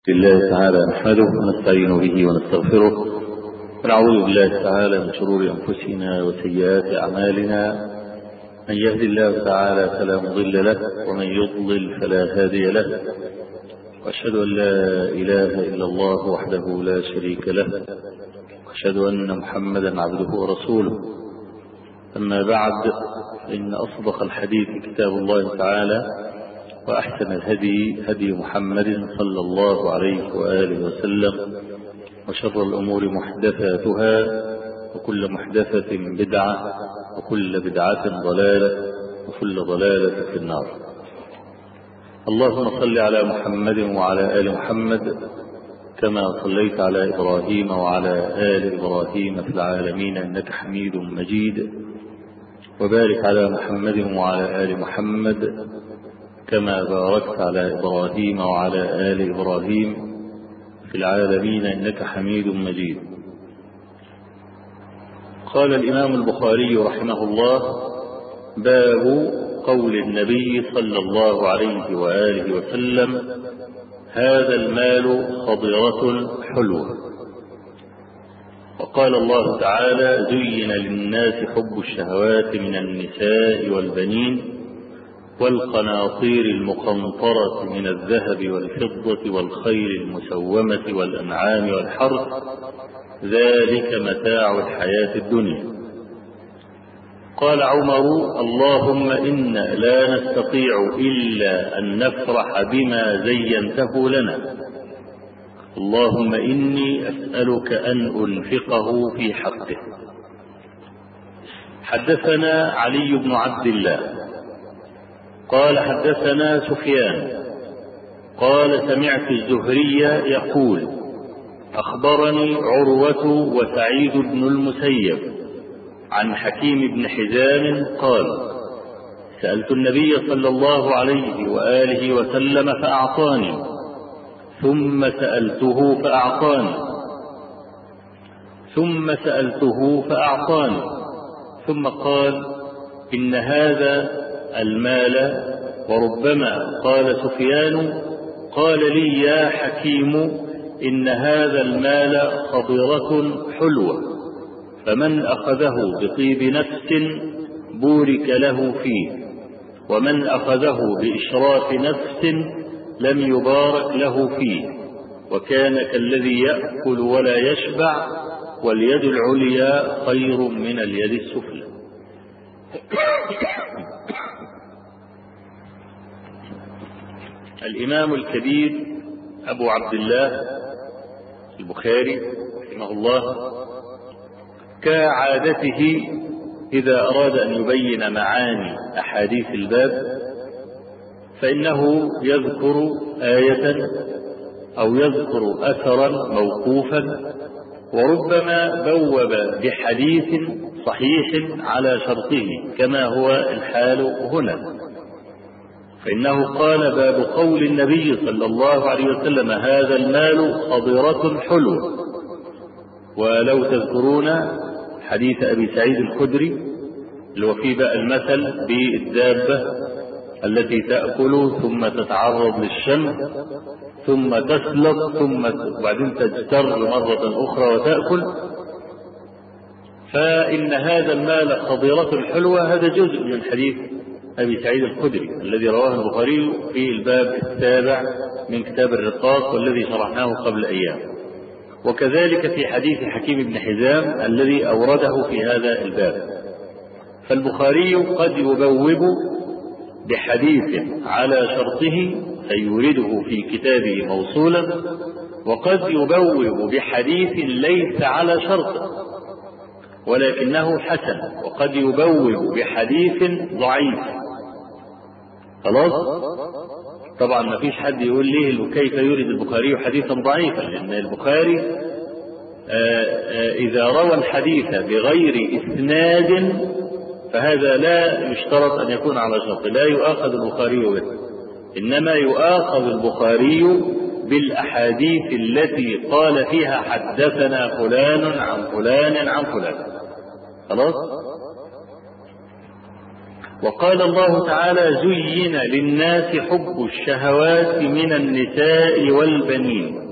لله تعالى نحمده ونستعين به ونستغفره ونعوذ بالله تعالى من شرور أنفسنا وسيئات أعمالنا من يهد الله تعالى فلا مضل له ومن يضلل فلا هادي له وأشهد أن لا إله إلا الله وحده لا شريك له وأشهد أن محمدا عبده ورسوله أما بعد إن أصدق الحديث كتاب الله تعالى وأحسن الهدي هدي محمد صلى الله عليه وآله وسلم وشر الأمور محدثاتها وكل محدثة بدعة وكل بدعة ضلالة وكل ضلالة في النار اللهم صل على محمد وعلى آل محمد كما صليت على إبراهيم وعلى آل إبراهيم في العالمين إنك حميد مجيد وبارك على محمد وعلى آل محمد كما باركت على إبراهيم وعلى آل إبراهيم في العالمين إنك حميد مجيد قال الإمام البخاري رحمه الله باب قول النبي صلى الله عليه وآله وسلم هذا المال خضرة حلوة وقال الله تعالى زين للناس حب الشهوات من النساء والبنين والقناطير المقنطرة من الذهب والفضة والخيل المسومة والأنعام والحرث ذلك متاع الحياة الدنيا قال عمر اللهم إنا لا نستطيع إلا أن نفرح بما زينته لنا اللهم إني أسألك أن أنفقه في حقه حدثنا علي بن عبد الله قال حدثنا سفيان قال سمعت الزهري يقول أخبرني عروة وسعيد بن المسيب عن حكيم بن حزام قال سألت النبي صلى الله عليه وآله وسلم فأعطاني ثم سألته فأعطاني ثم سألته فأعطاني ثم قال إن هذا المال وربما قال سفيان قال لي يا حكيم إن هذا المال خضرة حلوة فمن أخذه بطيب نفس بورك له فيه ومن أخذه بإشراف نفس لم يبارك له فيه وكان كالذي يأكل ولا يشبع واليد العليا خير من اليد السفلى الإمام الكبير أبو عبد الله البخاري رحمه الله كعادته إذا أراد أن يبين معاني أحاديث الباب فإنه يذكر آية أو يذكر أثرا موقوفا وربما بوب بحديث صحيح على شرطه كما هو الحال هنا فإنه قال باب قول النبي صلى الله عليه وسلم هذا المال خضرة حلوة ولو تذكرون حديث أبي سعيد الخدري اللي هو فيه بقى المثل بالدابة التي تأكل ثم تتعرض للشمس ثم تسلط ثم وبعدين تجتر مرة أخرى وتأكل فإن هذا المال خضرة حلوة هذا جزء من حديث أبي سعيد الخدري الذي رواه البخاري في الباب السابع من كتاب الرقاق والذي شرحناه قبل أيام وكذلك في حديث حكيم بن حزام الذي أورده في هذا الباب فالبخاري قد يبوب بحديث على شرطه فيورده في كتابه موصولا وقد يبوب بحديث ليس على شرطه ولكنه حسن وقد يبوب بحديث ضعيف خلاص طبعا ما فيش حد يقول ليه كيف يورد البخاري حديثا ضعيفا لان البخاري آآ آآ اذا روى الحديث بغير اسناد فهذا لا يشترط ان يكون على شرط لا يؤاخذ البخاري به انما يؤاخذ البخاري بالاحاديث التي قال فيها حدثنا فلان عن فلان عن فلان خلاص وقال الله تعالى زين للناس حب الشهوات من النساء والبنين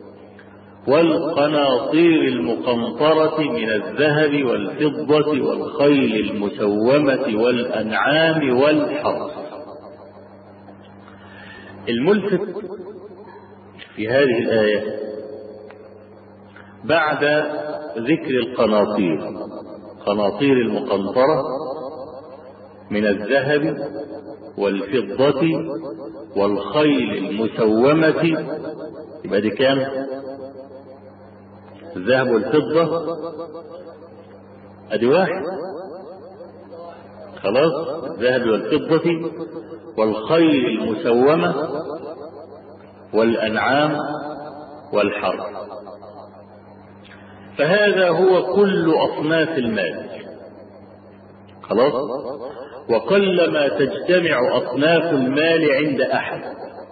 والقناطير المقنطرة من الذهب والفضة والخيل المسومة والأنعام والحرث الملفت في هذه الآية بعد ذكر القناطير قناطير المقنطرة من الذهب والفضة والخيل المسومة يبقى دي كام؟ الذهب والفضة ادي واحد خلاص الذهب والفضة والخيل المسومة والأنعام والحرث فهذا هو كل أصناف المال خلاص وقلما تجتمع أصناف المال عند أحد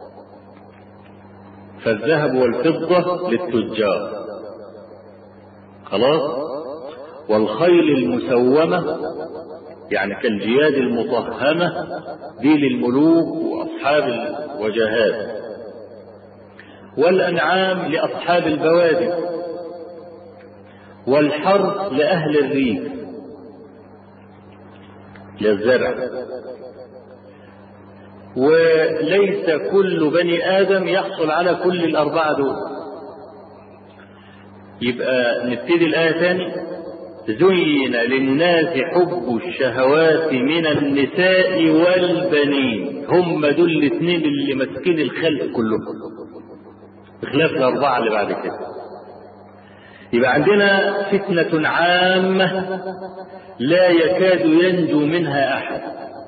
فالذهب والفضة للتجار خلاص والخيل المسومة يعني كالجياد المطهمة دي للملوك وأصحاب الوجهات والأنعام لأصحاب البوادي والحرث لأهل الريف للزرع وليس كل بني آدم يحصل على كل الأربعة دول يبقى نبتدي الآية ثاني زين للناس حب الشهوات من النساء والبنين هم دول الاثنين اللي ماسكين الخلق كلهم بخلاف الأربعة اللي بعد كده يبقى عندنا فتنة عامة لا يكاد ينجو منها أحد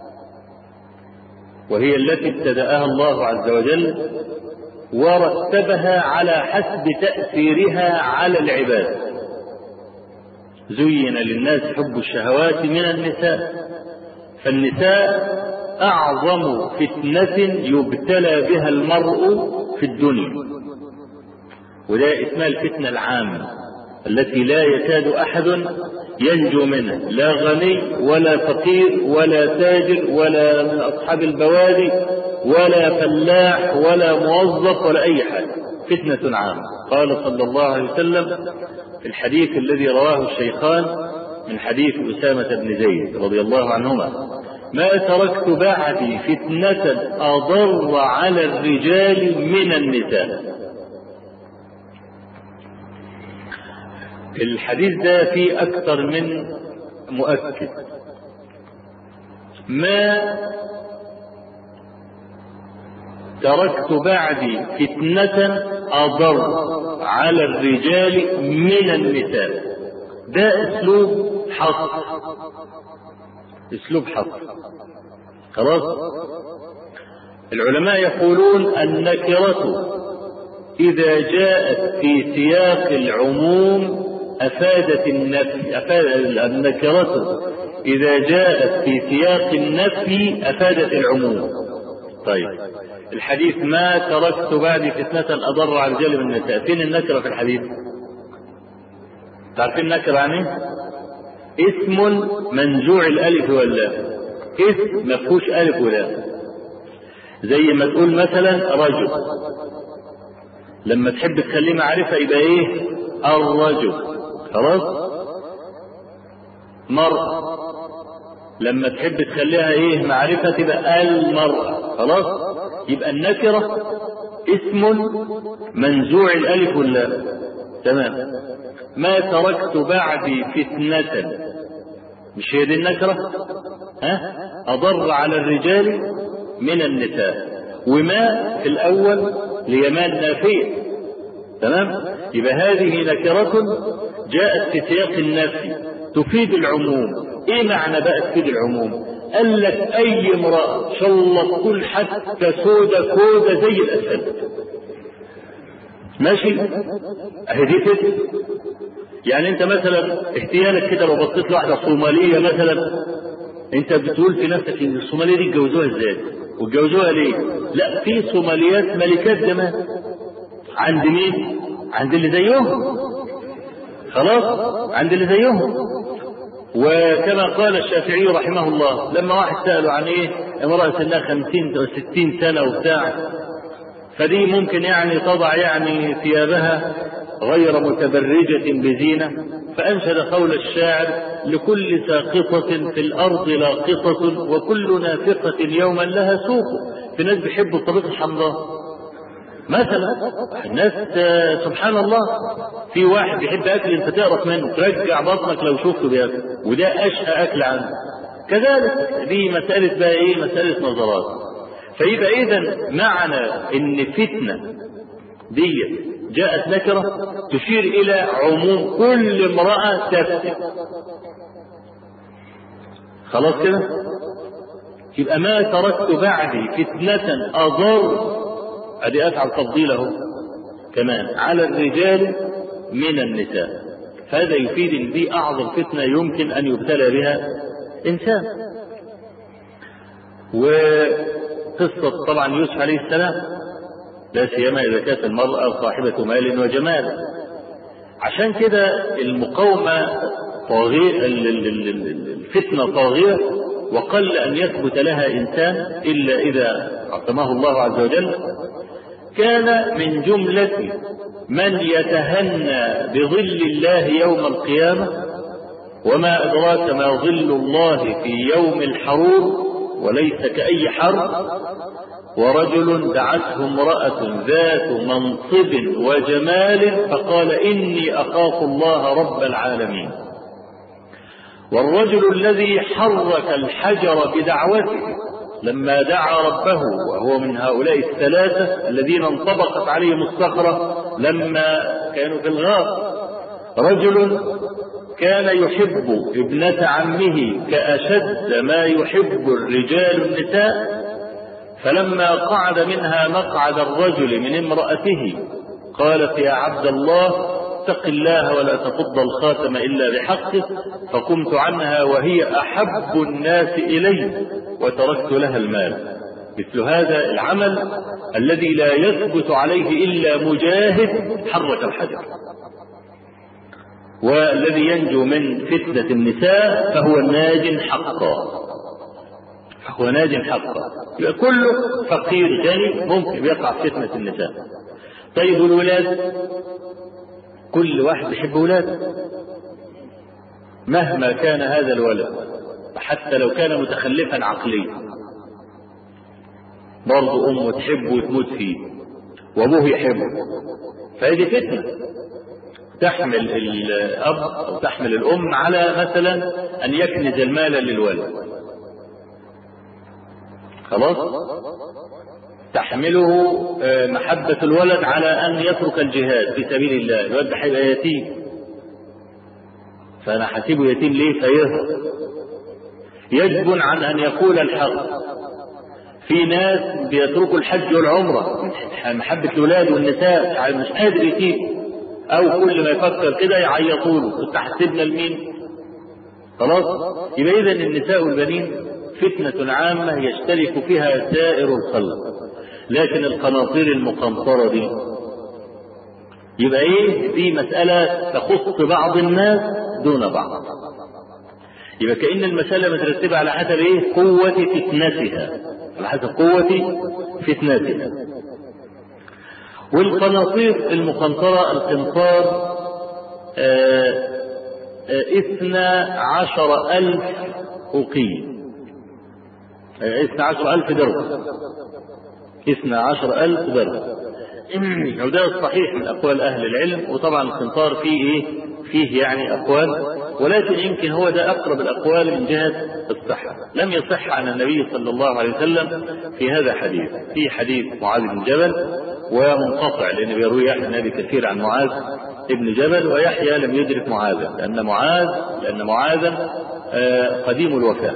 وهي التي ابتدأها الله عز وجل ورتبها على حسب تأثيرها على العباد زين للناس حب الشهوات من النساء فالنساء أعظم فتنة يبتلى بها المرء في الدنيا وده اسمها الفتنة العامة التي لا يكاد أحد ينجو منها لا غني ولا فقير ولا تاجر ولا من أصحاب البوادي ولا فلاح ولا موظف ولا أي حاجة فتنة عامة قال صلى الله عليه وسلم في الحديث الذي رواه الشيخان من حديث أسامة بن زيد رضي الله عنهما ما تركت بعدي فتنة أضر على الرجال من النساء الحديث ده فيه أكثر من مؤكد ما تركت بعدي فتنة أضر على الرجال من النساء ده أسلوب حصر أسلوب حصر خلاص العلماء يقولون النكرة إذا جاءت في سياق العموم أفادت النفي أفاد النكرة إذا جاءت في سياق النفي أفادت العموم طيب الحديث ما تركت بعدي فتنة أضر على الرجال من النساء فين النكرة في الحديث تعرفين النكرة يعني اسم منزوع الألف واللام اسم ما فيهوش ألف ولام زي ما تقول مثلا رجل لما تحب تخليه معرفة يبقى ايه الرجل خلاص مرأة لما تحب تخليها ايه معرفة تبقى المرأة خلاص يبقى النكرة اسم منزوع الالف واللام تمام ما تركت بعدي فتنة مش هي دي النكرة ها أضر على الرجال من النساء وما في الأول ليمان نافية تمام يبقى هذه نكرة جاءت في سياق النفي تفيد العموم ايه معنى بقى تفيد العموم قال لك اي امرأة شلت كل حتى سودة كودة زي الاسد ماشي اهي دي فتنة يعني انت مثلا احتيالك كده لو بصيت لواحدة صومالية مثلا انت بتقول في نفسك ان الصومالية دي اتجوزوها ازاي واتجوزوها ليه لا في صوماليات ملكات زمان عند مين عند اللي زيهم خلاص عند اللي زيهم وكما قال الشافعي رحمه الله لما واحد سأله عن ايه امرأة سنها خمسين او ستين سنة وبتاع فدي ممكن يعني تضع يعني ثيابها غير متبرجة بزينة فأنشد قول الشاعر لكل ساقطة في الأرض لاقطة وكل نافقة يوما لها سوق في ناس بيحبوا الطريق الحمراء مثلا الناس سبحان الله في واحد بيحب اكل انت تقرف منه ترجع بطنك لو شفته بياكل وده اشهى اكل عنده كذلك دي مساله بقى ايه مساله نظرات فيبقى اذا معنى ان فتنه دي جاءت نكره تشير الى عموم كل امراه تفتن خلاص كده يبقى ما تركت بعدي فتنه اضر ادي افعل تفضيله كمان على الرجال من النساء هذا يفيد ان دي اعظم فتنه يمكن ان يبتلى بها انسان وقصه طبعا يوسف عليه السلام لا سيما اذا كانت المراه صاحبه مال وجمال عشان كده المقاومه طاغيه الفتنه طاغيه وقل ان يثبت لها انسان الا اذا عصمه الله عز وجل كان من جملة من يتهنى بظل الله يوم القيامة وما أدراك ما ظل الله في يوم الحرور وليس كأي حر ورجل دعته امرأة ذات منصب وجمال فقال إني أخاف الله رب العالمين والرجل الذي حرك الحجر بدعوته لما دعا ربه وهو من هؤلاء الثلاثة الذين انطبقت عليهم الصخرة لما كانوا في الغار رجل كان يحب ابنة عمه كأشد ما يحب الرجال النساء فلما قعد منها مقعد الرجل من امرأته قالت يا عبد الله اتق الله ولا تفض الخاتم إلا بحقه فقمت عنها وهي أحب الناس إلي وتركت لها المال مثل هذا العمل الذي لا يثبت عليه إلا مجاهد حرك الحجر والذي ينجو من فتنة النساء فهو ناج حقا فهو ناج حقا يبقى كله فقير غني ممكن يقع في فتنة النساء طيب الولاد كل واحد يحب ولاده مهما كان هذا الولد حتى لو كان متخلفا عقليا برضه امه تحبه وتموت فيه وابوه يحبه فهذه فتنه تحمل الاب او تحمل الام على مثلا ان يكنز المال للولد خلاص تحمله محبة الولد على أن يترك الجهاد في سبيل الله الولد هيبقى يتيم فأنا هسيبه يتيم ليه فيهرب يجب عن أن يقول الحق في ناس بيتركوا الحج والعمرة محبة الأولاد والنساء مش قادر يتيم أو كل ما يفكر كده يعيطوا له أنت هتسيبنا لمين؟ خلاص؟ يبقى إذا النساء والبنين فتنة عامة يشترك فيها سائر الخلق لكن القناطير المقنطرة دي يبقى ايه دي مسألة تخص بعض الناس دون بعض يبقى كأن المسألة مترتبة على حسب ايه قوة فتنتها على حسب قوة فتنتها والقناطير المقنطرة القنطار اثنى عشر ألف أوقية اثنى عشر ألف درهم اثنى عشر ألف درهم وده الصحيح من أقوال أهل العلم وطبعا القنطار فيه إيه؟ فيه يعني أقوال ولكن يمكن هو ده أقرب الأقوال من جهة الصحة لم يصح عن النبي صلى الله عليه وسلم في هذا حديث في حديث معاذ بن جبل ومنقطع لأن بيروي يحيى بن أبي كثير عن معاذ ابن جبل ويحيى لم يدرك معاذا لأن معاذ لأن معاذا قديم الوفاة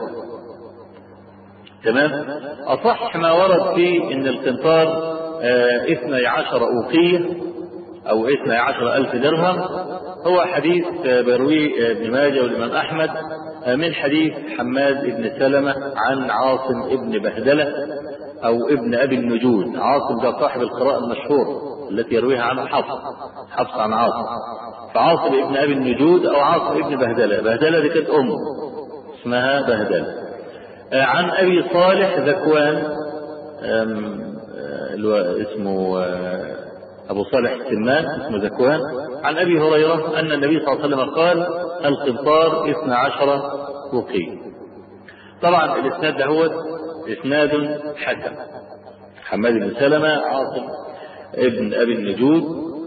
تمام أصح ما ورد في أن القنطار اثني عشر أوقية أو اثني عشر ألف درهم هو حديث بيرويه ابن ماجه والإمام أحمد من حديث حماد بن سلمة عن عاصم ابن بهدلة أو ابن أبي النجود عاصم ده صاحب القراءة المشهور التي يرويها عنه حفص حفص عن عاصم فعاصم ابن ابي النجود او عاصم ابن بهدله بهدله دي كانت امه اسمها بهدله عن ابي صالح ذكوان اسمه ابو صالح السمان اسمه ذكوان عن ابي هريره ان النبي صلى الله عليه وسلم قال القنطار اثنى عشر وقي طبعا الاسناد ده هو اسناد حسن حماد بن سلمه عاصم ابن ابي النجود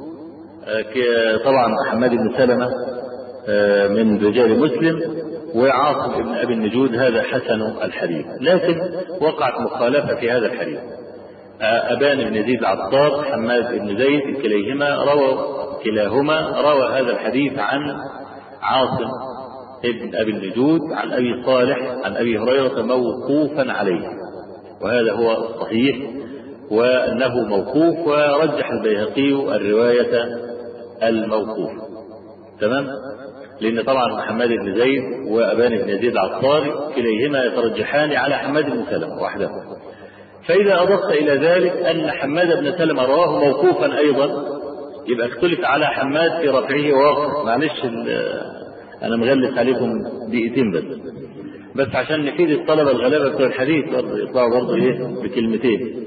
طبعا حماد بن سلمه من رجال مسلم وعاصم ابن ابي النجود هذا حسن الحديث لكن وقعت مخالفه في هذا الحديث ابان بن يزيد العطار حماد بن زيد كليهما روى كلاهما روى هذا الحديث عن عاصم ابن ابي النجود عن ابي صالح عن ابي هريره موقوفا عليه وهذا هو الصحيح وانه موقوف ورجح البيهقي الروايه الموقوفه تمام لان طبعا محمد بن زيد وابان بن يزيد العطاري كليهما يترجحان على حماد بن سلمه وحده فاذا اضفت الى ذلك ان حماد بن سلمه رواه موقوفا ايضا يبقى اختلف على حماد في رفعه ووقفه معلش انا مغلس عليكم دقيقتين بس بس عشان نفيد الطلبه الغلابه بتوع الحديث برضه يطلعوا برضه ايه بكلمتين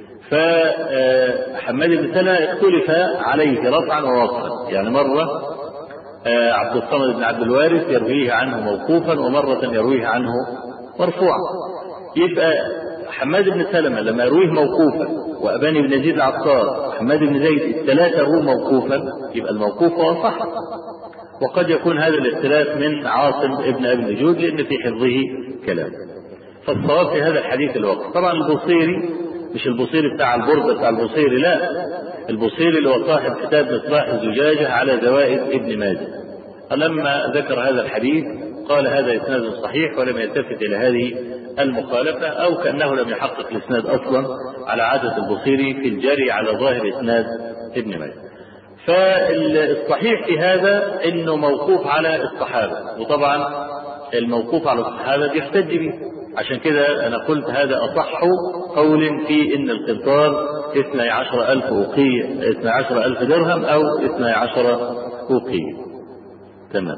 فحماد بن سلمه اختلف عليه رفعا ووقفا يعني مره عبد الصمد بن عبد الوارث يرويه عنه موقوفا ومره يرويه عنه مرفوعا يبقى حماد بن سلمة لما يرويه موقوفا وأبان بن يزيد العطار وحماد بن زيد الثلاثة رووا موقوفا يبقى الموقوف هو صح وقد يكون هذا الاختلاف من عاصم ابن ابي النجود لان في حفظه كلام فالصواب في هذا الحديث الوقت طبعا البوصيري مش البوصيري بتاع البردة بتاع البوصيري لا البوصيري اللي هو صاحب كتاب مصباح الزجاجة على زوائد ابن ماجه لما ذكر هذا الحديث قال هذا اسناد صحيح ولم يلتفت الى هذه المخالفة او كانه لم يحقق الاسناد اصلا على عادة البوصيري في الجري على ظاهر اسناد ابن ماجه فالصحيح في هذا انه موقوف على الصحابه وطبعا الموقوف على الصحابه بيحتج به عشان كده انا قلت هذا اصح قول في ان القنطار 12 ألف أوقية 12 ألف درهم أو 12 أوقية تمام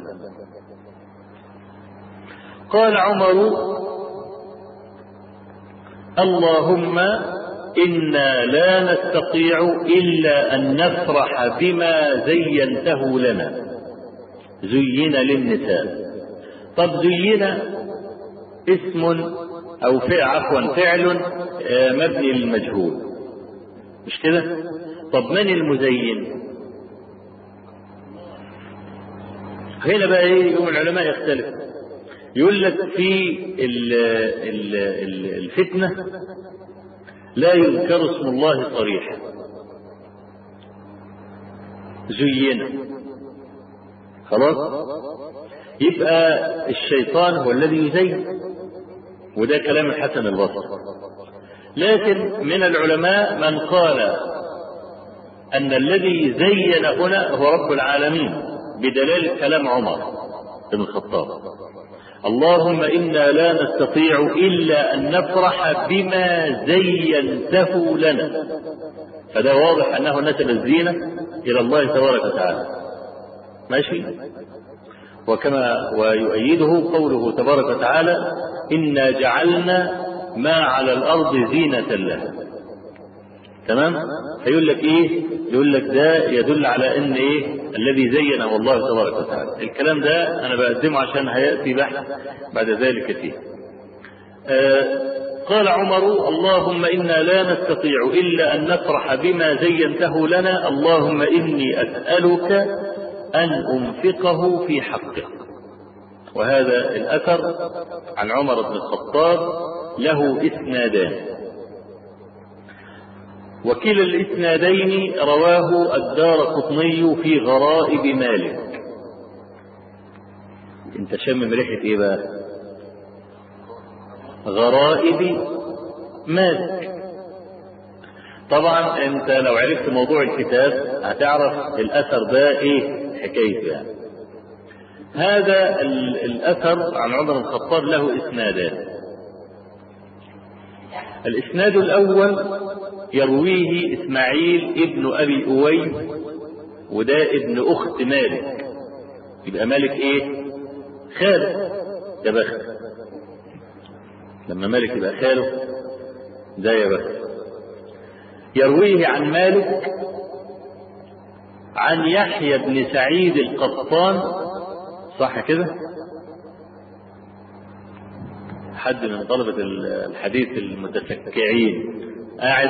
قال عمر اللهم إنا لا نستطيع إلا أن نفرح بما زينته لنا زين للنساء طب زين اسم أو فعل عفوا فعل مبني للمجهول مش كده طب من المزين هنا بقى ايه يوم العلماء يختلف يقول لك في ال ال ال الفتنه لا يذكر اسم الله صريحا زين خلاص يبقى الشيطان هو الذي يزين وده كلام الحسن البصري لكن من العلماء من قال ان الذي زين هنا هو رب العالمين بدلالة كلام عمر بن الخطاب اللهم انا لا نستطيع الا ان نفرح بما زينته لنا فده واضح انه نسب الزينه الى الله تبارك وتعالى ماشي وكما ويؤيده قوله تبارك وتعالى انا جعلنا ما على الارض زينه لها تمام فيقول لك ايه يقول لك ده يدل على ان ايه الذي زينه الله تبارك وتعالى الكلام ده انا بقدمه عشان هياتي بحث بعد ذلك فيه آه قال عمر اللهم انا لا نستطيع الا ان نفرح بما زينته لنا اللهم اني اسالك ان انفقه في حقك وهذا الاثر عن عمر بن الخطاب له اسنادان وكلا الاسنادين رواه الدار قطني في غرائب مالك انت شامم ريحه ايه بقى غرائب مالك طبعا انت لو عرفت موضوع الكتاب هتعرف الاثر ده ايه حكايته يعني هذا الاثر عن عمر بن الخطاب له اسنادان الاسناد الاول يرويه إسماعيل ابن أبي أوي وده ابن أخت مالك يبقى مالك إيه؟ خاله يا بخت لما مالك يبقى خاله ده يا بخت يرويه عن مالك عن يحيى بن سعيد القطان صح كده حد من طلبة الحديث المتفكعين قاعد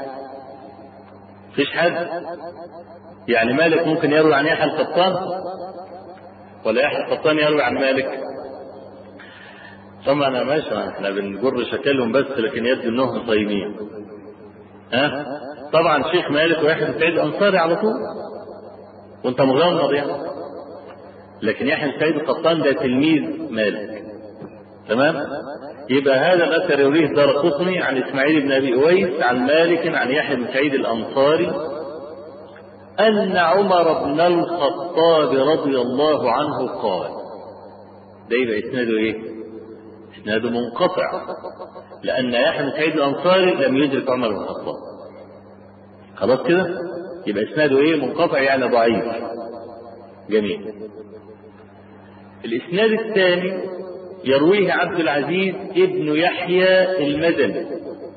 فيش حد يعني مالك ممكن يروي عن يحيى القطان ولا يحيى القطان يروي عن مالك طبعا انا ماشي احنا بنجر شكلهم بس لكن يبدو انهم صايمين ها طبعا شيخ مالك ويحيى بن سعيد الانصاري على طول وانت مغمض يعني لكن يحيى بن سعيد القطان ده تلميذ مالك تمام يبقى هذا الاثر يرويه دار قطني عن اسماعيل بن ابي اويس عن مالك عن يحيى بن سعيد الانصاري ان عمر بن الخطاب رضي الله عنه قال ده يبقى اسناده ايه؟ اسناده منقطع لان يحيى بن سعيد الانصاري لم يدرك عمر بن الخطاب خلاص كده؟ يبقى اسناده ايه؟ منقطع يعني ضعيف جميل الاسناد الثاني يرويه عبد العزيز ابن يحيى المدني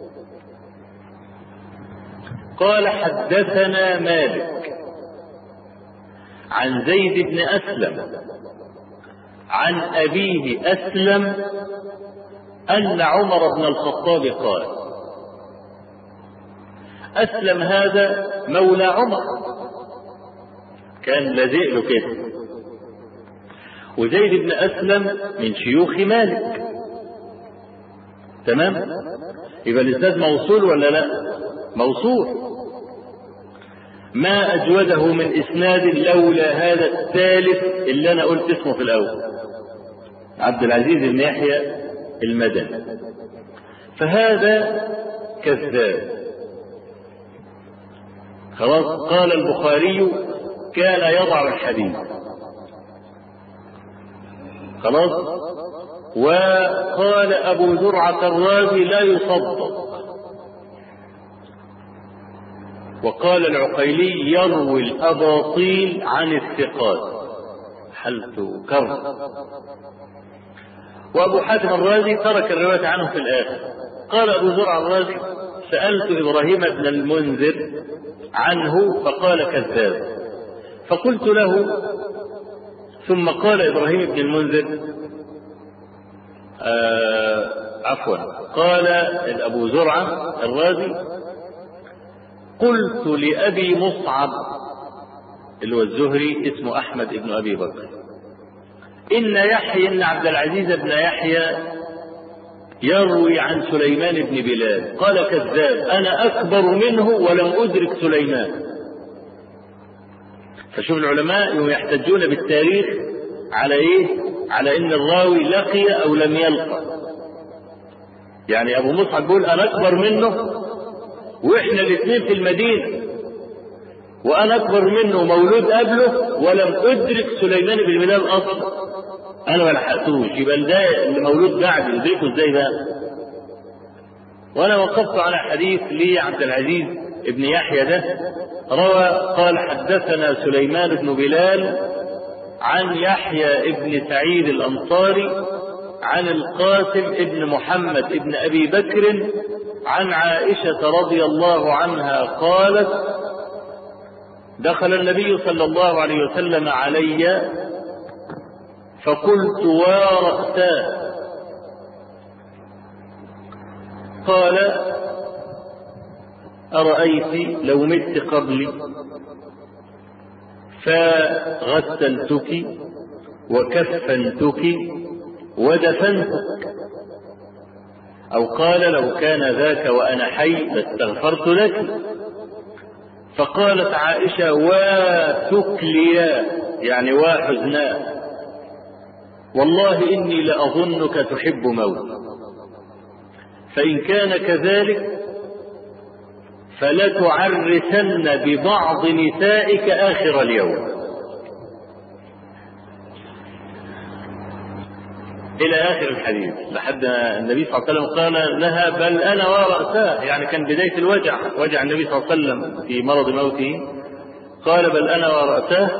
قال حدثنا مالك عن زيد بن اسلم عن ابيه اسلم ان عمر بن الخطاب قال اسلم هذا مولى عمر كان لازق له كده وزيد بن أسلم من شيوخ مالك تمام يبقى الإسناد موصول ولا لا موصول ما أجوده من إسناد لولا هذا الثالث اللي أنا قلت اسمه في الأول عبد العزيز بن يحيى المدني فهذا كذاب خلاص قال البخاري كان يضع الحديث خلاص وقال أبو زرعة الرازي لا يصدق وقال العقيلي يروي الأباطيل عن الثقات حلت كرب وأبو حاتم الرازي ترك الرواية عنه في الآخر قال أبو زرعة الرازي سألت إبراهيم بن المنذر عنه فقال كذاب فقلت له ثم قال ابراهيم بن المنذر آه عفوا قال ابو زرعه الرازي قلت لابي مصعب اللي هو الزهري اسمه احمد بن ابي بكر ان يحيى ان عبد العزيز بن يحيى يروي عن سليمان بن بلال قال كذاب انا اكبر منه ولم ادرك سليمان فشوف العلماء يحتجون بالتاريخ على ايه على ان الراوي لقي او لم يلقى يعني ابو مصعب بيقول انا اكبر منه واحنا الاثنين في المدينه وانا اكبر منه مولود قبله ولم ادرك سليمان بن بلال اصلا انا ما لحقتوش يبقى ده اللي مولود بعد يدركه ازاي بقى وانا وقفت على حديث لي عبد العزيز ابن يحيى ده روى قال حدثنا سليمان بن بلال عن يحيى بن سعيد الأنصاري عن القاسم بن محمد بن أبي بكر عن عائشة رضي الله عنها قالت دخل النبي صلى الله عليه وسلم علي فقلت وارختاه قال أرأيت لو مت قبلي فغسلتك وكفنتك ودفنتك أو قال لو كان ذاك وأنا حي لاستغفرت لك فقالت عائشة وتكليا يعني وحزناء والله إني لأظنك تحب موت فإن كان كذلك فلتعرسن ببعض نسائك آخر اليوم إلى آخر الحديث لحد النبي صلى الله عليه وسلم قال لها بل أنا ورأساه يعني كان بداية الوجع وجع النبي صلى الله عليه وسلم في مرض موته قال بل أنا ورأساه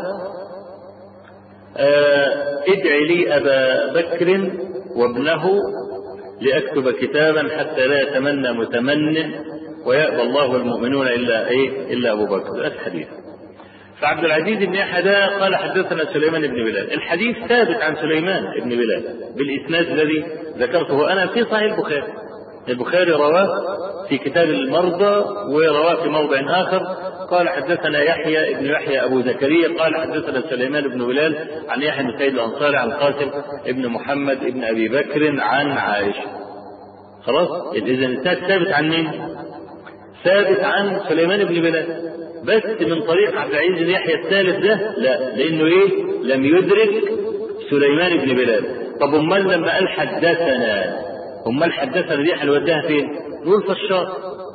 آه ادع لي أبا بكر وابنه لأكتب كتابا حتى لا يتمنى متمن ويأبى الله والمؤمنون إلا إيه إلا أبو بكر الحديث فعبد العزيز بن يحيى قال حدثنا سليمان بن بلال الحديث ثابت عن سليمان بن بلال بالإسناد الذي ذكرته أنا في صحيح البخاري البخاري رواه في كتاب المرضى ورواه في موضع آخر قال حدثنا يحيى بن يحيى أبو زكريا قال حدثنا سليمان بن بلال عن يحيى بن سيد الأنصاري عن قاسم بن محمد بن أبي بكر عن عائشة خلاص إذا الإسناد ثابت عن مين؟ ثابت عن سليمان بن بلال بس من طريق عبد العزيز بن يحيى الثالث ده لا لانه ايه لم يدرك سليمان بن بلال طب امال لما قال حدثنا امال حدثنا دي هنوديها فين نقول فشار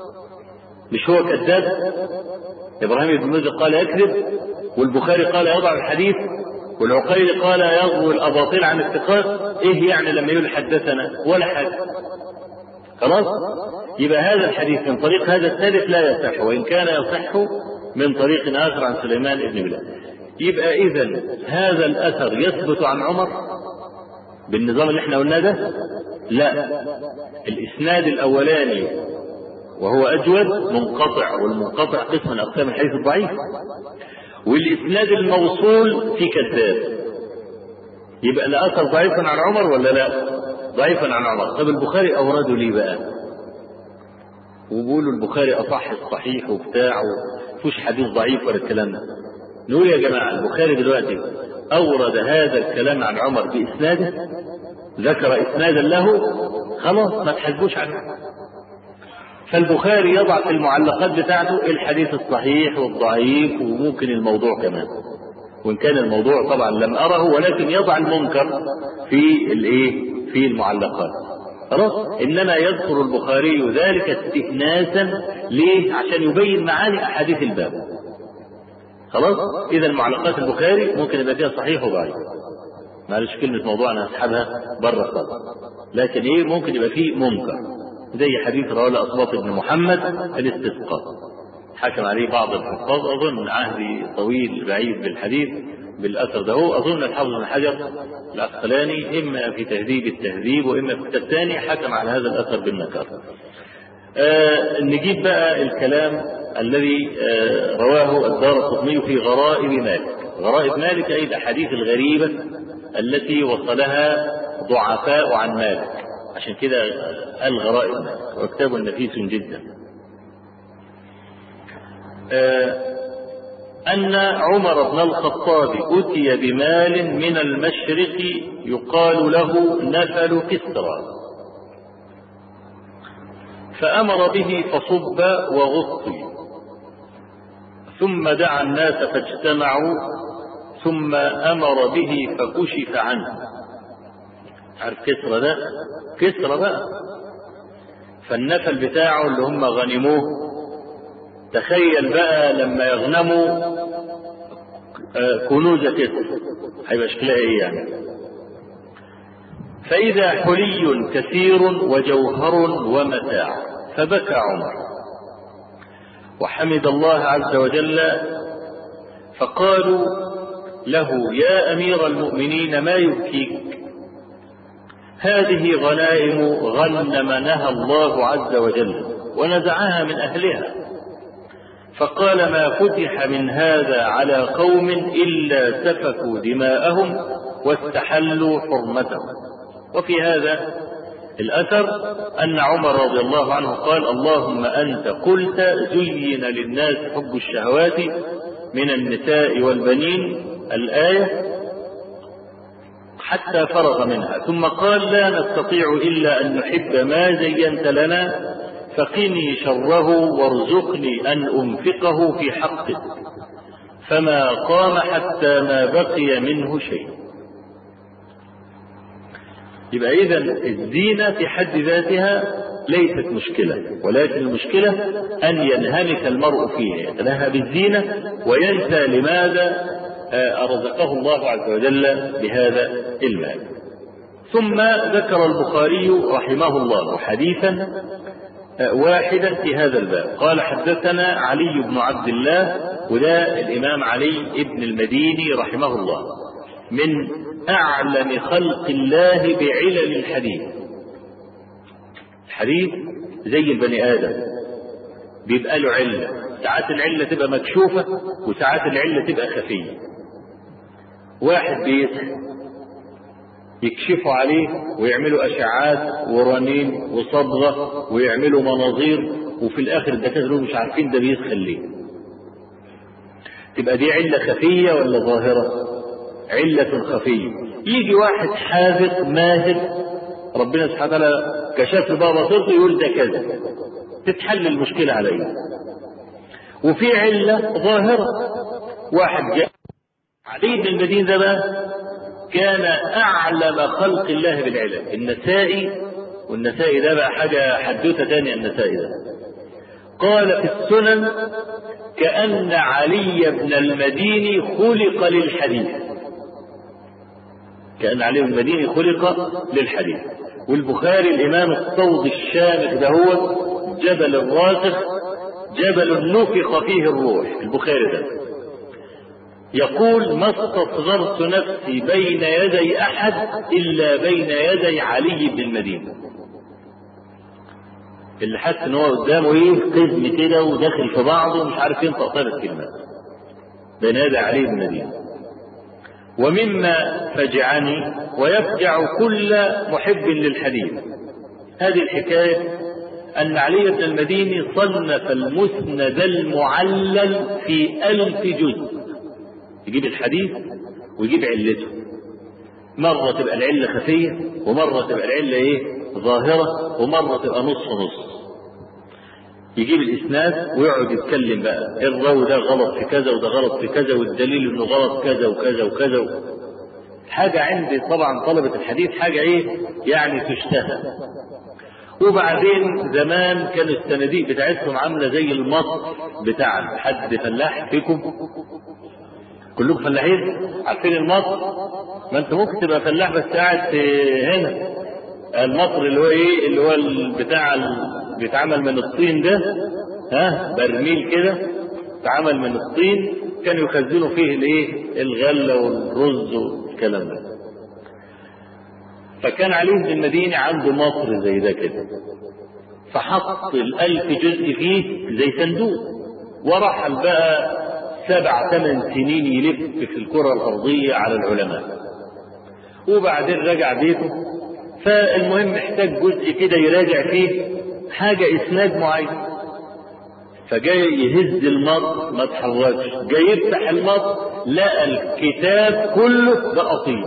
مش هو كذاب ابراهيم بن مزق قال يكذب والبخاري قال يضع الحديث والعقيلي قال يغوي الاباطيل عن الثقات ايه يعني لما يقول حدثنا ولا حاجه خلاص يبقى هذا الحديث من طريق هذا الثالث لا يصح وان كان يصح من طريق آخر عن سليمان بن بلال يبقى إذا هذا الأثر يثبت عن عمر بالنظام اللي احنا قلناه ده لا الإسناد الأولاني وهو أجود منقطع والمنقطع قسم من أقسام الحديث الضعيف والإسناد الموصول في كذاب يبقى الأثر ضعيفا عن عمر ولا لا؟ ضعيفا عن عمر طب البخاري أورده ليه بقى؟ وبيقولوا البخاري أصح الصحيح وبتاع فيهوش حديث ضعيف ولا الكلام ده نقول يا جماعة البخاري دلوقتي أورد هذا الكلام عن عمر بإسناده ذكر إسنادا له خلاص ما تحاسبوش عنه فالبخاري يضع في المعلقات بتاعته الحديث الصحيح والضعيف وممكن الموضوع كمان وإن كان الموضوع طبعا لم أره ولكن يضع المنكر في الإيه في المعلقات خلاص انما يذكر البخاري ذلك استئناسا ليه عشان يبين معاني احاديث الباب خلاص اذا معلقات البخاري ممكن يبقى فيها صحيح وضعيف معلش كلمة موضوع أنا هسحبها بره خالص لكن إيه ممكن يبقى فيه منكر زي حديث رواه الأصباط بن محمد الاستسقاء حكم عليه بعض الحفاظ أظن عهدي طويل بعيد بالحديث بالاثر ده هو اظن الحافظ بن حجر العسقلاني اما في تهذيب التهذيب واما في كتاب ثاني حكم على هذا الاثر بالنكر. آه نجيب بقى الكلام الذي آه رواه الدار القطني في غرائب مالك. غرائب مالك اي الاحاديث الغريبه التي وصلها ضعفاء عن مالك. عشان كده قال غرائب مالك وكتاب نفيس جدا. آه أن عمر بن الخطاب أتي بمال من المشرق يقال له نفل كسرى فأمر به فصب وغطي ثم دعا الناس فاجتمعوا ثم أمر به فكشف عنه عارف كسرى ده كسرى بقى فالنفل بتاعه اللي هم غنموه تخيل بقى لما يغنموا كنوز كسر هيبقى شكلها ايه يعني فإذا حلي كثير وجوهر ومتاع فبكى عمر وحمد الله عز وجل فقالوا له يا أمير المؤمنين ما يبكيك هذه غنائم غنمنها الله عز وجل ونزعها من أهلها فقال ما فتح من هذا على قوم إلا سفكوا دماءهم واستحلوا حرمتهم وفي هذا الأثر أن عمر رضي الله عنه قال اللهم أنت قلت زين للناس حب الشهوات من النساء والبنين الآية حتى فرغ منها ثم قال لا نستطيع إلا أن نحب ما زينت لنا فقني شره وارزقني أن أنفقه في حقك فما قام حتى ما بقي منه شيء يبقى إذا الزينة في حد ذاتها ليست مشكلة ولكن المشكلة أن ينهمك المرء فيها يتلهى بالزينة وينسى لماذا رزقه الله عز وجل بهذا المال ثم ذكر البخاري رحمه الله حديثا واحدا في هذا الباب قال حدثنا علي بن عبد الله وده الإمام علي بن المديني رحمه الله من أعلم خلق الله بعلل الحديث الحديث زي البني آدم بيبقى له علة ساعات العلة تبقى مكشوفة وساعات العلة تبقى خفية واحد بيسخن يكشفوا عليه ويعملوا اشعات ورنين وصبغه ويعملوا مناظير وفي الاخر الدكاتره مش عارفين ده بيسخن ليه. تبقى دي عله خفيه ولا ظاهره؟ عله خفيه. يجي واحد حاذق ماهر ربنا سبحانه وتعالى كشف له بقى بصيرته يقول ده كذا. تتحل المشكله على ايه؟ وفي عله ظاهره. واحد جاء علي بن المدين ده بقى كان أعلم خلق الله بالعلم النسائي والنسائي ده بقى حاجة حدوتة تانية النسائي ده قال في السنن كأن علي بن المديني خلق للحديث كأن علي بن المديني خلق للحديث والبخاري الإمام الصوت الشامخ ده هو جبل الراسخ جبل نفخ فيه الروح البخاري ده يقول ما استصغرت نفسي بين يدي احد الا بين يدي علي بن المدينه اللي حس ان هو قدامه ايه قزم كده وداخل في بعضه ومش عارف ينطق ثلاث كلمات بين يدي علي بن المدينه ومما فجعني ويفجع كل محب للحديث هذه الحكايه أن علي بن المديني صنف المسند المعلل في ألف جزء يجيب الحديث ويجيب علته مرة تبقى العلة خفية ومرة تبقى العلة ايه ظاهرة ومرة تبقى نص نص يجيب الاسناد ويقعد يتكلم بقى الراوي ده غلط في كذا وده غلط في كذا والدليل انه غلط كذا وكذا وكذا حاجة عند طبعا طلبة الحديث حاجة ايه يعني تشتهى وبعدين زمان كانوا الصناديق بتاعتهم عاملة زي المص بتاعنا حد فلاح فيكم كلكم فلاحين عارفين المصر ما انت ممكن تبقى فلاح بس قاعد في هنا المصر اللي هو ايه اللي هو بتاع بيتعمل من الطين ده ها برميل كده اتعمل من الطين كانوا يخزنوا فيه الايه الغله والرز والكلام ده فكان علي بن المديني عنده مصر زي ده كده فحط الألف جزء فيه زي صندوق ورحل بقى سبع ثمان سنين يلف في الكرة الأرضية على العلماء وبعدين رجع بيته فالمهم احتاج جزء كده يراجع فيه حاجة إسناد معين فجاي يهز المط ما اتحركش جاي يفتح المط لقى الكتاب كله بقى طين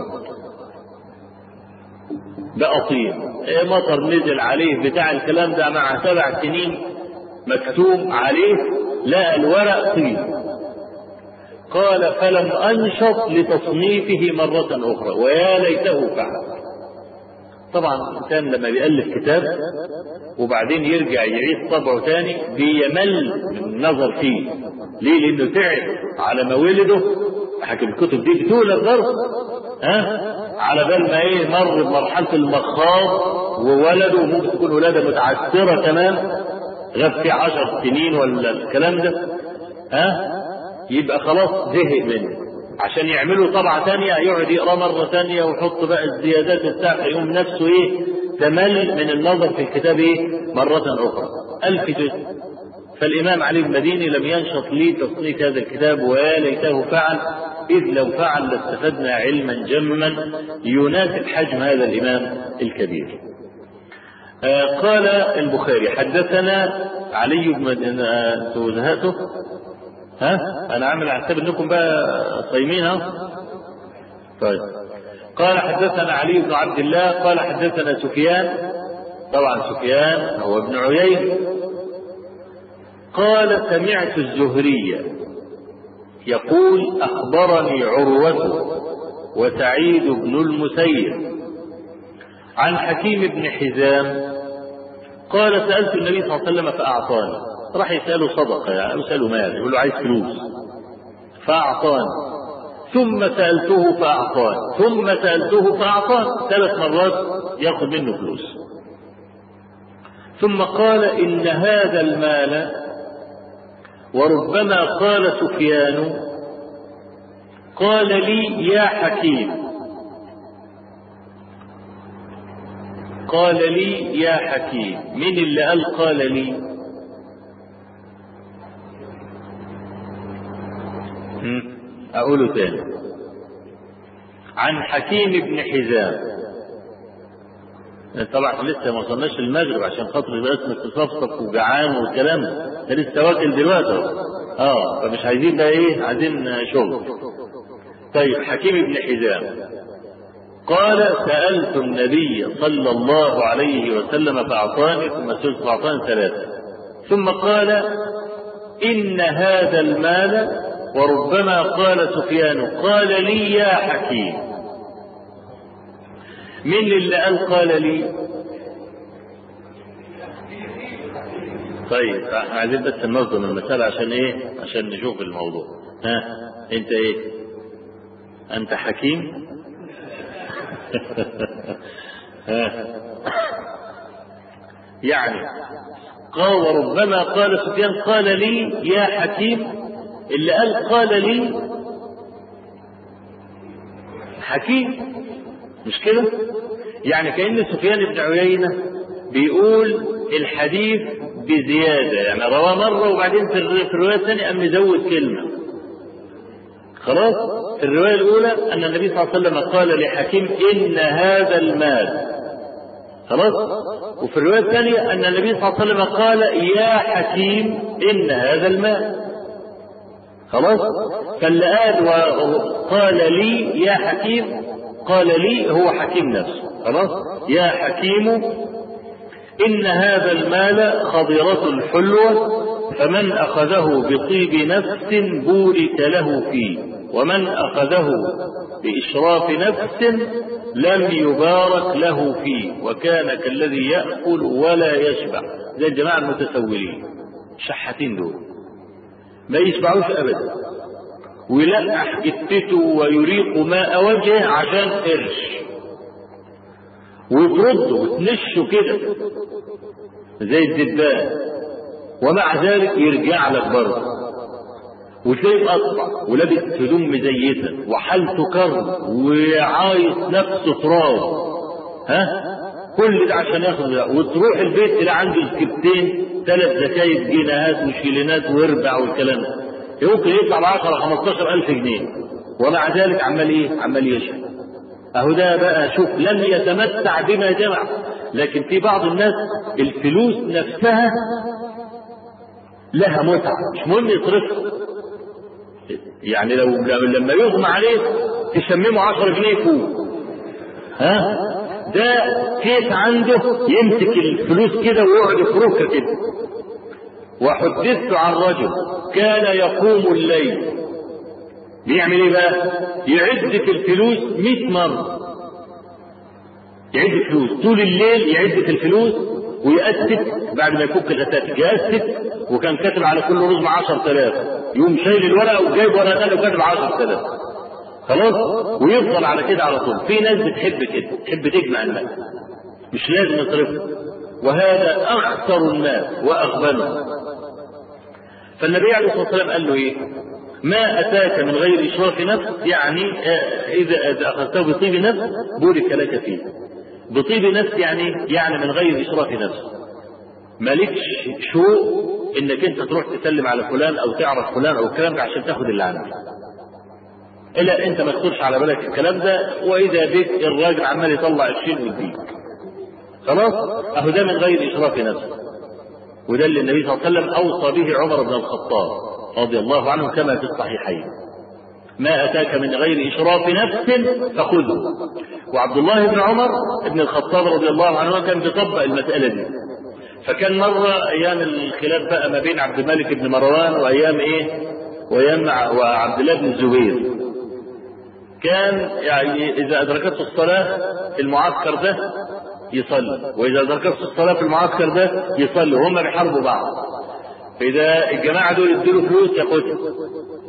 بقى طين مطر نزل عليه بتاع الكلام ده مع سبع سنين مكتوب عليه لقى الورق طين قال فلم أنشط لتصنيفه مرة أخرى ويا ليته فعل طبعا الإنسان لما بيألف كتاب وبعدين يرجع يعيد طبعه تاني بيمل من النظر فيه ليه؟ لأنه تعب على ما ولده حكم الكتب دي بتولد برضه ها على بال ما ايه مر بمرحلة المخاض وولده ممكن تكون ولادة متعسرة تمام غاب فيه عشر سنين ولا الكلام ده ها يبقى خلاص زهق منه عشان يعملوا طبعة تانية يقعد يقرا مرة تانية ويحط بقى الزيادات بتاعته يقوم نفسه ايه تمل من النظر في الكتاب ايه مرة أخرى ألف جزء فالإمام علي المديني لم ينشط لي تصنيف هذا الكتاب ويا ليته فعل إذ لو فعل لاستفدنا علما جما يناسب حجم هذا الإمام الكبير آه قال البخاري حدثنا علي بن انتوا زهقتوا ها انا عامل على حساب انكم بقى صايمين ها طيب قال حدثنا علي بن عبد الله قال حدثنا سفيان طبعا سفيان هو ابن عيينة قال سمعت الزهري يقول أخبرني عروة وسعيد بن المسيب عن حكيم بن حزام قال سألت النبي صلى الله عليه وسلم فأعطاني راح يسأله صدقة يعني يسأله مال يقول له عايز فلوس فأعطاني ثم سألته فأعطاني ثم سألته فأعطاني ثلاث مرات يأخذ منه فلوس ثم قال إن هذا المال وربما قال سفيان قال لي يا حكيم قال لي يا حكيم من اللي قال قال لي أقوله تاني عن حكيم بن حزام طبعا لسه ما وصلناش المغرب عشان خاطر يبقى اسمك تصفصف وجعان والكلام ده لسه واكل دلوقتي اه فمش عايزين بقى ايه عايزين شغل طيب حكيم بن حزام قال سألت النبي صلى الله عليه وسلم فأعطاني ثم سئلت فأعطاني ثلاثة ثم قال إن هذا المال وربما قال سفيان قال لي يا حكيم من اللي قال قال لي طيب احنا عايزين بس ننظم المسألة عشان ايه عشان نشوف الموضوع ها انت ايه انت حكيم يعني قال وربما قال سفيان قال لي يا حكيم اللي قال قال لي حكيم مش كده يعني كأن سفيان بن عيينة بيقول الحديث بزيادة يعني رواه مرة وبعدين في الرواية الثانية قام مزود كلمة خلاص في الرواية الأولى أن النبي صلى الله عليه وسلم قال لحكيم إن هذا المال خلاص وفي الرواية الثانية أن النبي صلى الله عليه وسلم قال يا حكيم إن هذا المال خلاص فاللي قال وقال لي يا حكيم قال لي هو حكيم نفسه خلاص يا حكيم إن هذا المال خضرة الحلوة فمن أخذه بطيب نفس بورك له فيه ومن أخذه بإشراف نفس لم يبارك له فيه وكان كالذي يأكل ولا يشبع زي الجماعة المتسولين شحاتين دول ما يشبعوش أبدا ويلقح جثته ويريق ماء وجهه عشان قرش ويبرده وتنشه كده زي الدبان ومع ذلك يرجع لك برضه وتلاقيه مقطع ولابس هدوم مزيته وحالته كرب وعايز نفسه تراب ها كل ده عشان ياخد ده وتروح البيت تلاقي عنده سكبتين ثلاث زكايب جنيهات وشيلينات ويربع والكلام ده يمكن يطلع ب 10 15 ألف جنيه ومع ذلك عمال ايه؟ عمال يشحن اهو ده بقى شوف لم يتمتع بما جمع لكن في بعض الناس الفلوس نفسها لها متعة مش مهم يصرفها يعني لو لما يغمى عليه تشممه 10 جنيه فوق ها ده كيس عنده يمسك الفلوس كده ويقعد يفركها كده وحدثت عن رجل كان يقوم الليل بيعمل ايه بقى يعد في الفلوس 100 مرة يعد فلوس طول الليل يعد في الفلوس ويأسس بعد ما يفك الأساتك يأسس وكان كاتب على كل رزمة 10000 يقوم شايل الورقة وجايب ورقة ثانية وكاتب 10000 خلاص ويفضل على كده على طول في ناس بتحب كده تحب تجمع المال مش لازم يصرفها وهذا أخسر الناس وأغبنهم فالنبي عليه الصلاة والسلام قال له إيه ما أتاك من غير إشراف نفس يعني إذا أخذته بطيب نفس بورك لك فيه بطيب نفس يعني يعني من غير إشراف نفس مالكش شوق انك انت تروح تسلم على فلان او تعرف فلان او الكلام ده عشان تاخد اللي عندك الا انت ما تخطرش على بالك الكلام ده واذا بك الراجل عمال يطلع 20 ويديك خلاص اهو ده من غير اشراف نفس وده اللي النبي صلى الله عليه وسلم اوصى به عمر بن الخطاب رضي الله عنه كما في الصحيحين ما اتاك من غير اشراف نفس فخذه وعبد الله بن عمر بن الخطاب رضي الله عنه كان بيطبق المساله دي فكان مرة أيام الخلاف بقى ما بين عبد الملك بن مروان وأيام إيه؟ وأيام وعبد الله بن الزبير. كان يعني إذا أدركته الصلاة في المعسكر ده يصلي، وإذا أدركته الصلاة في المعسكر ده يصلي، وهم بيحاربوا بعض. فإذا الجماعة دول يدوا فلوس ياخدها.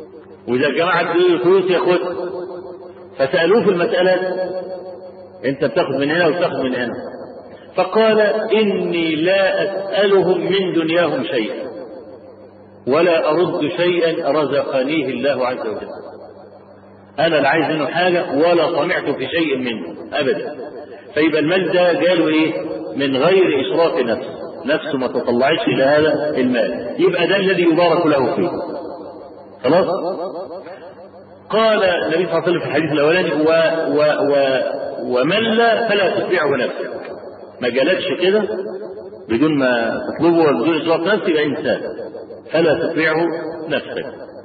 وإذا الجماعة ادوا فلوس ياخدها فسألوه في المسألة أنت بتاخد من هنا وبتاخد من هنا فقال إني لا أسألهم من دنياهم شيئا ولا أرد شيئا رزقنيه الله عز وجل أنا لا عايز منه حاجة ولا طمعت في شيء منه أبدا فيبقى المال ده جاله إيه من غير إشراف نفس نفسه ما تطلعش إلى هذا المال يبقى ده الذي يبارك له فيه خلاص قال النبي صلى الله عليه وسلم في الحديث الأولاني و و و ومن لا فلا تتبعه نفسك ما جالكش كده بدون ما تطلبه وبدون إشراف نفس يبقى إنسان فلا تطيعه نفسك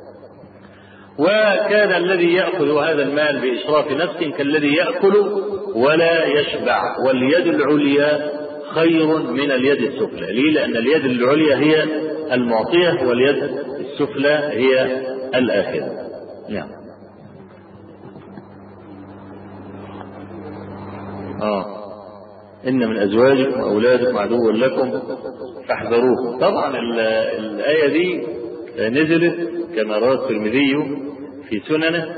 وكان الذي يأخذ هذا المال بإشراف نفس كالذي يأكل ولا يشبع واليد العليا خير من اليد السفلى ليه لأن اليد العليا هي المعطية واليد السفلى هي الآخرة نعم آه إن من أزواجكم وأولادكم عدوا لكم فاحذروه طبعا الآية دي نزلت كما روى الترمذي في سننه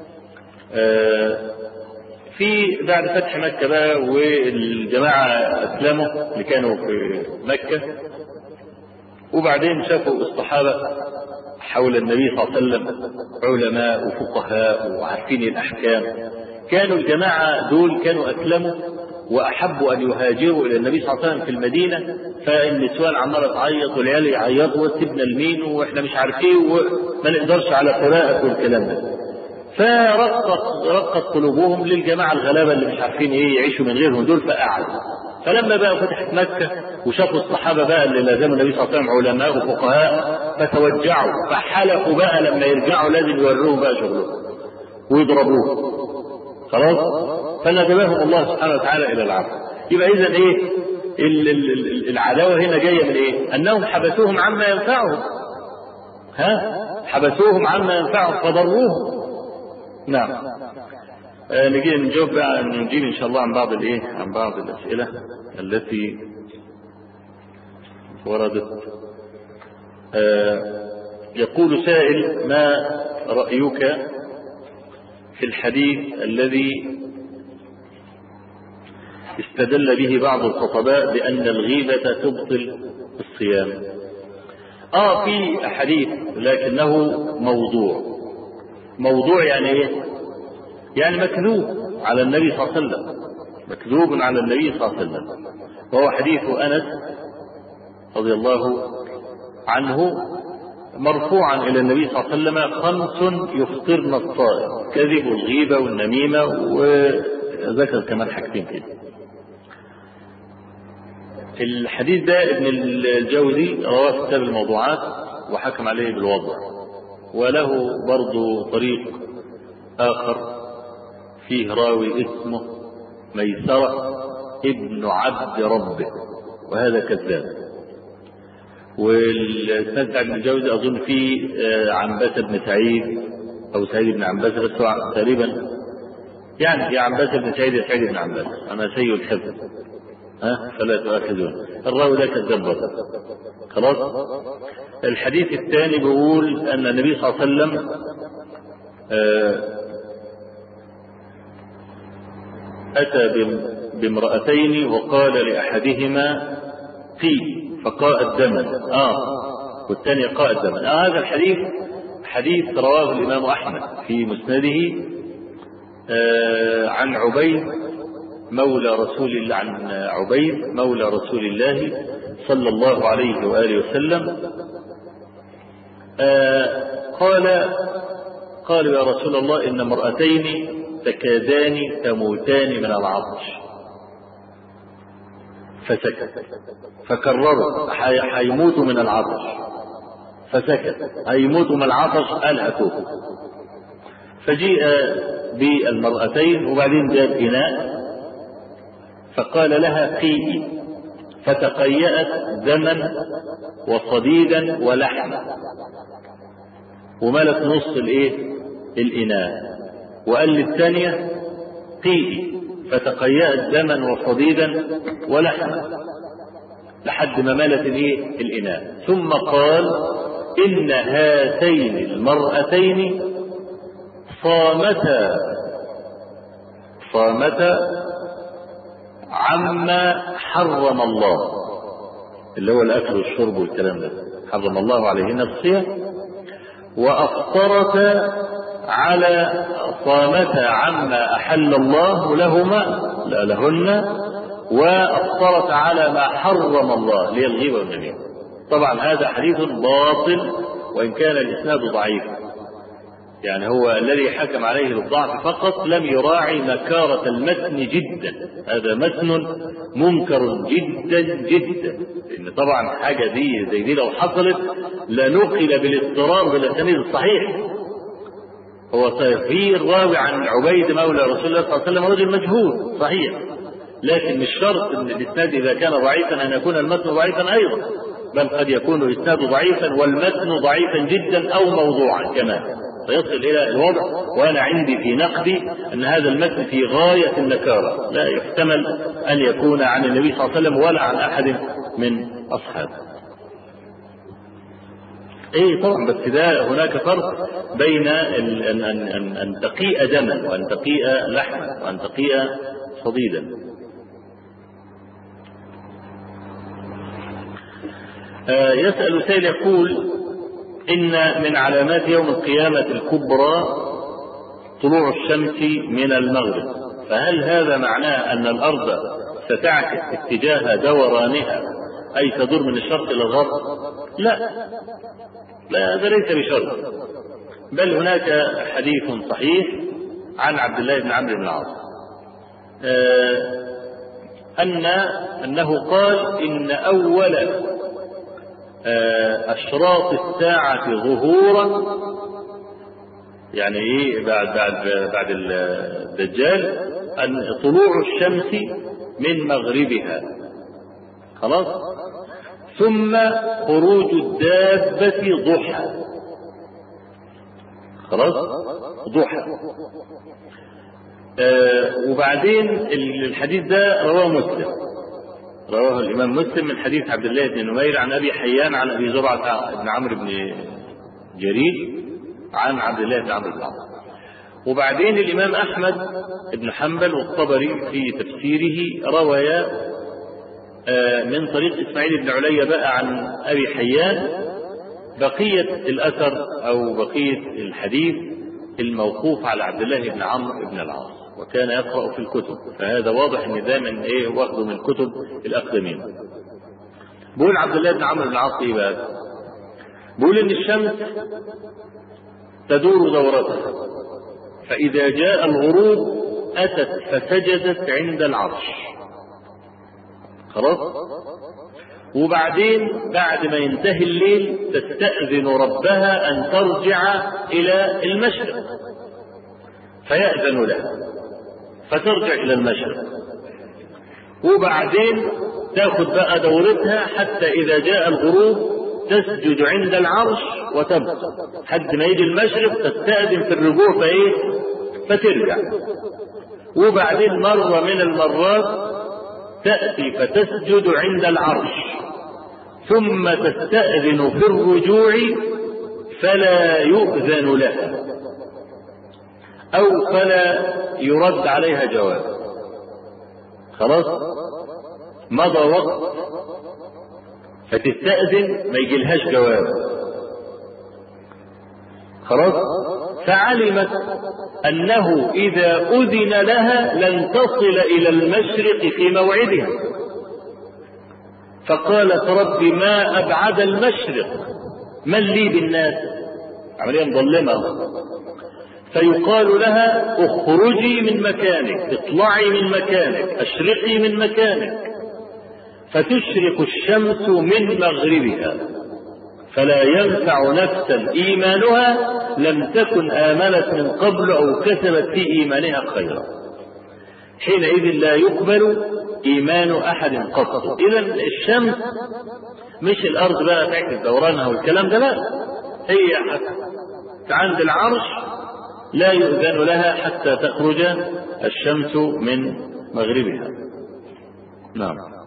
في بعد فتح مكة بقى والجماعة أسلموا اللي كانوا في مكة وبعدين شافوا الصحابة حول النبي صلى الله عليه وسلم علماء وفقهاء وعارفين الأحكام كانوا الجماعة دول كانوا أسلموا واحبوا ان يهاجروا الى النبي صلى الله عليه وسلم في المدينه فالنسوان عماله تعيط والعيال يعيطوا وسيبنا لمين واحنا مش عارف ايه وما نقدرش على قراءه والكلام ده. فرقت رقت قلوبهم للجماعه الغلابه اللي مش عارفين ايه يعيشوا من غيرهم دول فقعدوا. فلما بقى فتحت مكه وشافوا الصحابه بقى اللي لازموا النبي صلى الله عليه وسلم علماء وفقهاء فتوجعوا فحلفوا بقى لما يرجعوا لازم يوروهم بقى شغلهم ويضربوه. خلاص؟ فندبهم الله سبحانه وتعالى الى العفو يبقى اذا ايه ال ال العداوه هنا جايه من ايه انهم حبسوهم عما ينفعهم ها حبسوهم عما ينفعهم فضروهم نعم آه نجي نجاوب بقى نجيب ان شاء الله عن بعض الايه عن بعض الاسئله التي وردت آه يقول سائل ما رايك في الحديث الذي استدل به بعض الخطباء بأن الغيبة تبطل الصيام. آه في أحاديث لكنه موضوع. موضوع يعني إيه؟ يعني مكذوب على النبي صلى الله عليه وسلم. مكذوب على النبي صلى الله عليه وسلم. وهو حديث أنس رضي الله عنه مرفوعا إلى النبي صلى الله عليه وسلم خمس يفطرن الصائم كذب الغيبة والنميمة وذكر كمان حاجتين كده. الحديث ده ابن الجوزي رواه في كتاب الموضوعات وحكم عليه بالوضع وله برضه طريق آخر فيه راوي اسمه ميسرة ابن عبد ربه وهذا كذاب والاسناد بتاع ابن الجوزي اظن فيه عنبسه بن سعيد او سعيد بن عنبسه بس هو تقريبا يعني يا عنبسه بن سعيد يا سعيد بن عنبسه انا سيء الحفظ ها فلا تؤاخذون الراوي ده كذاب برضه خلاص الحديث الثاني بيقول ان النبي صلى الله عليه وسلم اتى بامرأتين وقال لاحدهما قي فقاء الدما اه والثاني قاء الدما آه هذا الحديث حديث رواه الامام احمد في مسنده آه عن عبيد مولى رسول الله عن عبيد مولى رسول الله صلى الله عليه واله وسلم آه قال قالوا يا رسول الله ان امرأتين تكادان تموتان من العطش فسكت فكرروا هيموتوا من العطش فسكت هيموتوا من العطش قال هاتوه فجيء بالمرأتين وبعدين جاب إناء فقال لها قيئي فتقيأت دما وصديدا ولحما وملت نص الايه الإناء وقال للثانية قيئي فتقيأت دما وصديدا ولحما لحد ما ملت الايه الإناء ثم قال إن هاتين المرأتين صامتا صامتا عما حرم الله اللي هو الاكل والشرب والكلام ده حرم الله عليهن الصيام وافطرتا على صامتا عما احل الله لهما لا لهن وافطرت على ما حرم الله اللي هي الغيبه والنميمه طبعا هذا حديث باطل وان كان الاسناد ضعيفا يعني هو الذي حكم عليه بالضعف فقط لم يراعي مكارة المتن جدا هذا متن منكر جدا جدا لأن طبعا حاجة دي زي دي لو حصلت لنقل بالاضطرار بالأسانيد الصحيح هو في راوي عن عبيد مولى رسول الله صلى الله عليه وسلم رجل مجهول صحيح لكن مش شرط ان الاسناد اذا كان ضعيفا ان يكون المتن ضعيفا ايضا بل قد يكون الاسناد ضعيفا والمتن ضعيفا جدا او موضوعا كمان فيصل الى الوضع وانا عندي في نقدي ان هذا المتن في غايه النكاره لا يحتمل ان يكون عن النبي صلى الله عليه وسلم ولا عن احد من اصحابه ايه طبعا بس ده هناك فرق بين ان ان ان, أن تقيء دما وان تقيء لحما وان تقيء صديدا آه يسأل سيد يقول إن من علامات يوم القيامة الكبرى طلوع الشمس من المغرب فهل هذا معناه أن الأرض ستعكس اتجاه دورانها أي تدور من الشرق إلى الغرب لا لا هذا ليس بشرط بل هناك حديث صحيح عن عبد الله بن عمرو بن العاص أن أنه قال إن أول أشراط الساعة ظهورا يعني إيه بعد بعد بعد الدجال أن طلوع الشمس من مغربها خلاص ثم خروج الدابة ضحى خلاص ضحى آه وبعدين الحديث ده رواه مسلم رواه الإمام مسلم من حديث عبد الله بن نمير عن أبي حيان عن أبي زرعة بن عمرو بن جرير عن عبد الله بن عمرو بن العاص وبعدين الإمام أحمد بن حنبل والطبري في تفسيره رويا من طريق إسماعيل بن علي بقى عن أبي حيان بقية الأثر أو بقية الحديث الموقوف على عبد الله بن عمرو بن العاص وكان يقرأ في الكتب فهذا واضح ان ده من ايه واخده من كتب الاقدمين بيقول عبد الله بن عمرو بن العاص ايه بقى بيقول ان الشمس تدور دورتها فاذا جاء الغروب اتت فسجدت عند العرش خلاص وبعدين بعد ما ينتهي الليل تستأذن ربها أن ترجع إلى المشرق فيأذن لها فترجع إلى المشرق وبعدين تاخذ بقى دورتها حتى إذا جاء الغروب تسجد عند العرش وتبقى حد ما يجي المشرق تستأذن في الرجوع فإيه فترجع وبعدين مرة من المرات تأتي فتسجد عند العرش ثم تستأذن في الرجوع فلا يؤذن لها أو فلا يرد عليها جواب خلاص مضى وقت فتستأذن ما يجيلهاش جواب خلاص فعلمت أنه إذا أذن لها لن تصل إلى المشرق في موعدها فقالت رب ما أبعد المشرق من لي بالناس عملية مظلمة فيقال لها اخرجي من مكانك اطلعي من مكانك اشرقي من مكانك فتشرق الشمس من مغربها فلا ينفع نفسا ايمانها لم تكن امنت من قبل او كسبت في ايمانها خيرا حينئذ لا يقبل ايمان احد قط اذا الشمس مش الارض بقى تعكس دورانها والكلام ده لا هي عند العرش لا يؤذن لها حتى تخرج الشمس من مغربها نعم